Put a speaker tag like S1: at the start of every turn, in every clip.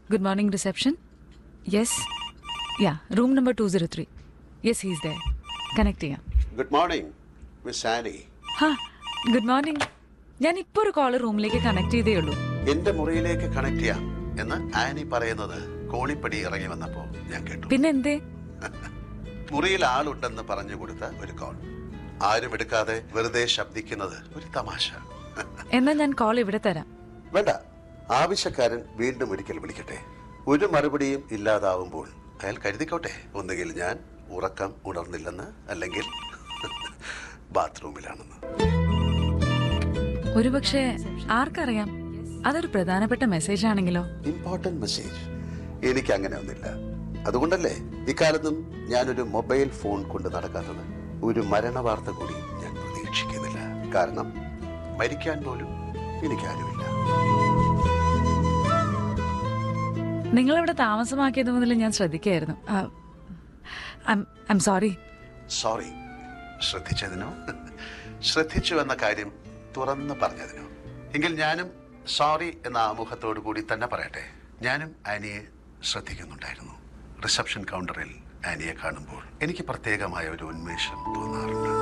S1: Good morning, reception. Yes. Yeah, room number 203. Yes, he's there. Connect ചെയ്യാം
S2: good morning miss Annie
S1: ഹാ good morning ഞാൻ ഇപ്പോൾ ഒരു call റൂമിലേക്ക് കണക്ട് ചെയ്തേ ഉള്ളൂ
S2: എന്റെ മുറിയിലേക്ക് കണക്ട് ചെയ്യാം എന്ന് ആനി പറയുന്നത് കോണിപ്പടി ഇറങ്ങി വന്നപ്പോ ഞാൻ കേട്ടു
S1: പിന്നെ എന്തേ
S2: മുറിയിൽ ആളുണ്ടെന്ന് പറഞ്ഞു കൊടുത്ത ഒരു കോൾ ആരും എടുക്കാതെ വെറുതെ ശബ്ദിക്കുന്നത് ഒരു തമാശ
S1: എന്നാ ഞാൻ കോൾ ഇവിടെ തരാം
S2: വേണ്ട ആവശ്യക്കാരൻ വീണ്ടും ഒരിക്കൽ വിളിക്കട്ടെ ഒരു മറുപടിയും ഇല്ലാതാവുമ്പോൾ അയാൾ കരുതിക്കോട്ടെ ഒന്നുകിൽ ഞാൻ ഉറക്കം ഉണർന്നില്ലെന്ന് അല്ലെങ്കിൽ ബാത്റൂമിലാണെന്ന്
S1: ഒരുപക്ഷെ ആർക്കറിയാം അതൊരു പ്രധാനപ്പെട്ട മെസ്സേജ് ആണെങ്കിലോ
S2: ഇമ്പോർട്ടന്റ് മെസ്സേജ് എനിക്ക് അങ്ങനെ ഒന്നില്ല അതുകൊണ്ടല്ലേ ഇക്കാലത്തും ഞാനൊരു മൊബൈൽ ഫോൺ കൊണ്ട് നടക്കാത്തത് ഒരു മരണ വാർത്ത കൂടി ഞാൻ പ്രതീക്ഷിക്കുന്നില്ല കാരണം മരിക്കാൻ പോലും എനിക്കാരുമില്ല
S1: നിങ്ങളിവിടെ താമസമാക്കിയത് മുതൽ ഞാൻ ശ്രദ്ധിക്കായിരുന്നു ഐ എം സോറി
S2: സോറി ശ്രദ്ധിച്ചതിനോ ശ്രദ്ധിച്ചു എന്ന കാര്യം തുറന്നു പറഞ്ഞതിനോ എങ്കിൽ ഞാനും സോറി എന്ന ആമുഖത്തോടു കൂടി തന്നെ പറയട്ടെ ഞാനും ആനിയെ ശ്രദ്ധിക്കുന്നുണ്ടായിരുന്നു റിസപ്ഷൻ കൗണ്ടറിൽ ആനിയെ കാണുമ്പോൾ എനിക്ക് പ്രത്യേകമായ ഒരു ഉന്മേഷം തോന്നാറുണ്ട്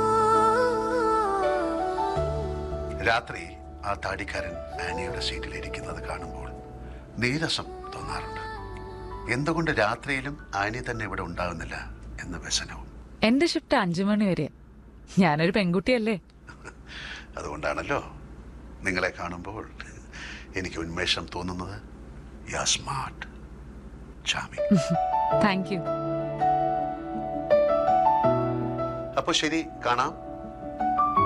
S2: രാത്രി ആ താടിക്കാരൻ ആനിയുടെ സീറ്റിൽ ഇരിക്കുന്നത് കാണുമ്പോൾ നീരസം തോന്നാറുണ്ട് എന്തുകൊണ്ട് രാത്രിയിലും ആനി തന്നെ ഇവിടെ ഉണ്ടാകുന്നില്ല എന്ന വ്യസനവും
S1: എന്റെ ഷിഫ്റ്റ് അഞ്ചു മണി വരെ ഞാനൊരു പെൺകുട്ടിയല്ലേ
S2: അതുകൊണ്ടാണല്ലോ നിങ്ങളെ കാണുമ്പോൾ എനിക്ക് ഉന്മേഷം തോന്നുന്നത് യാ സ്മാർട്ട് ചാമി
S1: താങ്ക് യു
S2: അപ്പോൾ ശരി കാണാം